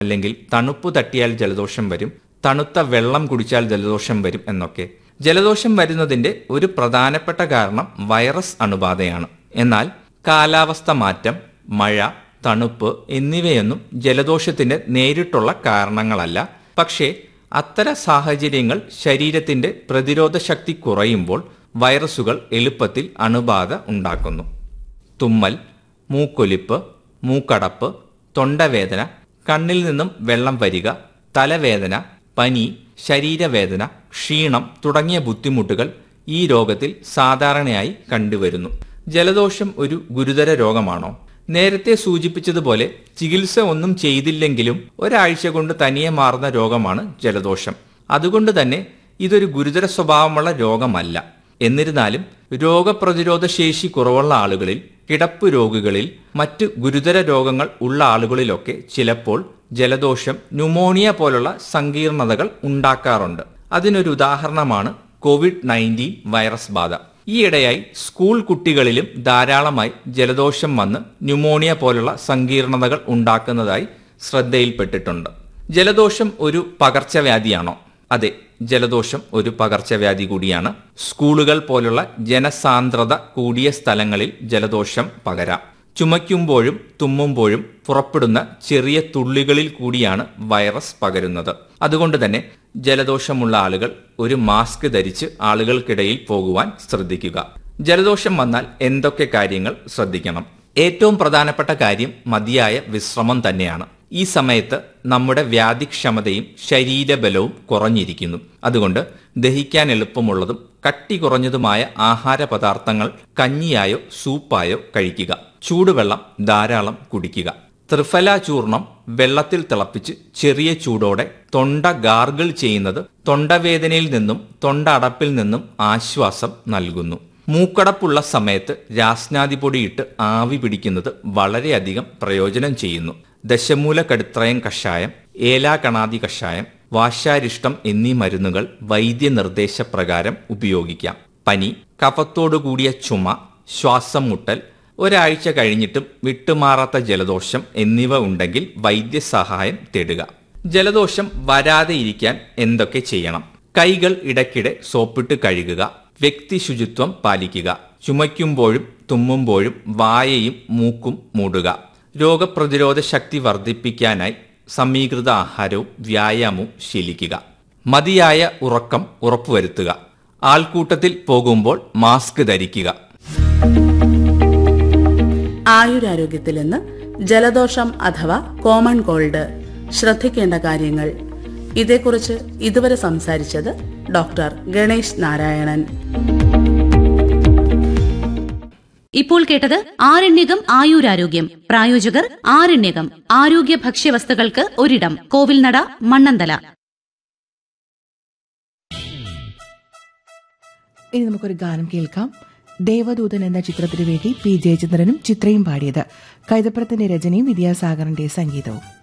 അല്ലെങ്കിൽ തണുപ്പ് തട്ടിയാൽ ജലദോഷം വരും തണുത്ത വെള്ളം കുടിച്ചാൽ ജലദോഷം വരും എന്നൊക്കെ ജലദോഷം വരുന്നതിന്റെ ഒരു പ്രധാനപ്പെട്ട കാരണം വൈറസ് അണുബാധയാണ് എന്നാൽ കാലാവസ്ഥ മാറ്റം മഴ തണുപ്പ് എന്നിവയൊന്നും ജലദോഷത്തിന്റെ നേരിട്ടുള്ള കാരണങ്ങളല്ല പക്ഷേ അത്തരം സാഹചര്യങ്ങൾ ശരീരത്തിന്റെ പ്രതിരോധ ശക്തി കുറയുമ്പോൾ വൈറസുകൾ എളുപ്പത്തിൽ അണുബാധ ഉണ്ടാക്കുന്നു തുമ്മൽ മൂക്കൊലിപ്പ് മൂക്കടപ്പ് തൊണ്ടവേദന കണ്ണിൽ നിന്നും വെള്ളം വരിക തലവേദന പനി ശരീരവേദന ക്ഷീണം തുടങ്ങിയ ബുദ്ധിമുട്ടുകൾ ഈ രോഗത്തിൽ സാധാരണയായി കണ്ടുവരുന്നു ജലദോഷം ഒരു ഗുരുതര രോഗമാണോ നേരത്തെ സൂചിപ്പിച്ചതുപോലെ ചികിത്സ ഒന്നും ചെയ്തില്ലെങ്കിലും ഒരാഴ്ച കൊണ്ട് തനിയെ മാറുന്ന രോഗമാണ് ജലദോഷം അതുകൊണ്ട് തന്നെ ഇതൊരു ഗുരുതര സ്വഭാവമുള്ള രോഗമല്ല എന്നിരുന്നാലും രോഗപ്രതിരോധ ശേഷി കുറവുള്ള ആളുകളിൽ കിടപ്പ് രോഗികളിൽ മറ്റ് ഗുരുതര രോഗങ്ങൾ ഉള്ള ആളുകളിലൊക്കെ ചിലപ്പോൾ ജലദോഷം ന്യൂമോണിയ പോലുള്ള സങ്കീർണതകൾ ഉണ്ടാക്കാറുണ്ട് അതിനൊരു ഉദാഹരണമാണ് കോവിഡ് നയൻറ്റീൻ വൈറസ് ബാധ ഈയിടെയായി സ്കൂൾ കുട്ടികളിലും ധാരാളമായി ജലദോഷം വന്ന് ന്യൂമോണിയ പോലുള്ള സങ്കീർണതകൾ ഉണ്ടാക്കുന്നതായി ശ്രദ്ധയിൽപ്പെട്ടിട്ടുണ്ട് ജലദോഷം ഒരു പകർച്ചവ്യാധിയാണോ അതെ ജലദോഷം ഒരു പകർച്ചവ്യാധി കൂടിയാണ് സ്കൂളുകൾ പോലുള്ള ജനസാന്ദ്രത കൂടിയ സ്ഥലങ്ങളിൽ ജലദോഷം പകരാം ചുമയ്ക്കുമ്പോഴും തുമ്മുമ്പോഴും പുറപ്പെടുന്ന ചെറിയ തുള്ളികളിൽ കൂടിയാണ് വൈറസ് പകരുന്നത് അതുകൊണ്ട് തന്നെ ജലദോഷമുള്ള ആളുകൾ ഒരു മാസ്ക് ധരിച്ച് ആളുകൾക്കിടയിൽ പോകുവാൻ ശ്രദ്ധിക്കുക ജലദോഷം വന്നാൽ എന്തൊക്കെ കാര്യങ്ങൾ ശ്രദ്ധിക്കണം ഏറ്റവും പ്രധാനപ്പെട്ട കാര്യം മതിയായ വിശ്രമം തന്നെയാണ് ഈ സമയത്ത് നമ്മുടെ വ്യാധിക്ഷമതയും ശരീരബലവും കുറഞ്ഞിരിക്കുന്നു അതുകൊണ്ട് ദഹിക്കാൻ എളുപ്പമുള്ളതും കട്ടി കുറഞ്ഞതുമായ ആഹാര പദാർത്ഥങ്ങൾ കഞ്ഞിയായോ സൂപ്പായോ കഴിക്കുക ചൂടുവെള്ളം ധാരാളം കുടിക്കുക ത്രിഫല ചൂർണം വെള്ളത്തിൽ തിളപ്പിച്ച് ചെറിയ ചൂടോടെ തൊണ്ട ഗാർഗിൾ ചെയ്യുന്നത് തൊണ്ടവേദനയിൽ നിന്നും തൊണ്ട അടപ്പിൽ നിന്നും ആശ്വാസം നൽകുന്നു മൂക്കടപ്പുള്ള സമയത്ത് രാസ്നാദിപൊടിയിട്ട് ആവി പിടിക്കുന്നത് വളരെയധികം പ്രയോജനം ചെയ്യുന്നു ദശമൂല കടുത്രയം കഷായം ഏലാകണാദി കഷായം വാശാരിഷ്ടം എന്നീ മരുന്നുകൾ വൈദ്യനിർദ്ദേശപ്രകാരം ഉപയോഗിക്കാം പനി കഫത്തോടുകൂടിയ ചുമ ശ്വാസം മുട്ടൽ ഒരാഴ്ച കഴിഞ്ഞിട്ടും വിട്ടുമാറാത്ത ജലദോഷം എന്നിവ ഉണ്ടെങ്കിൽ വൈദ്യസഹായം തേടുക ജലദോഷം വരാതെ ഇരിക്കാൻ എന്തൊക്കെ ചെയ്യണം കൈകൾ ഇടയ്ക്കിടെ സോപ്പിട്ട് കഴുകുക വ്യക്തി ശുചിത്വം പാലിക്കുക ചുമയ്ക്കുമ്പോഴും തുമ്മുമ്പോഴും വായയും മൂക്കും മൂടുക രോഗപ്രതിരോധ ശക്തി വർദ്ധിപ്പിക്കാനായി സമീകൃത ആഹാരവും വ്യായാമവും ശീലിക്കുക മതിയായ ഉറക്കം ഉറപ്പുവരുത്തുക ആൾക്കൂട്ടത്തിൽ പോകുമ്പോൾ മാസ്ക് ധരിക്കുക ആയുരാരോഗ്യത്തിൽ നിന്ന് ജലദോഷം അഥവാ കോമൺ കോൾഡ് ശ്രദ്ധിക്കേണ്ട കാര്യങ്ങൾ ഇതേക്കുറിച്ച് ഇതുവരെ സംസാരിച്ചത് ഡോക്ടർ ഗണേഷ് നാരായണൻ ഇപ്പോൾ കേട്ടത് ആരണ്യകം ആയുരാരോഗ്യം പ്രായോജകർ ആരണ്യകം ആരോഗ്യ ഭക്ഷ്യവസ്തുക്കൾക്ക് ഒരിടം കോവിൽനട മണ്ണന്തല ഇനി നമുക്കൊരു ഗാനം കേൾക്കാം ദേവദൂതൻ എന്ന ചിത്രത്തിനു വേണ്ടി പി ജയചന്ദ്രനും ചിത്രയും പാടിയത് കൈതപ്പുറത്തിന്റെ രചനയും വിദ്യാസാഗറിന്റെ സംഗീതവും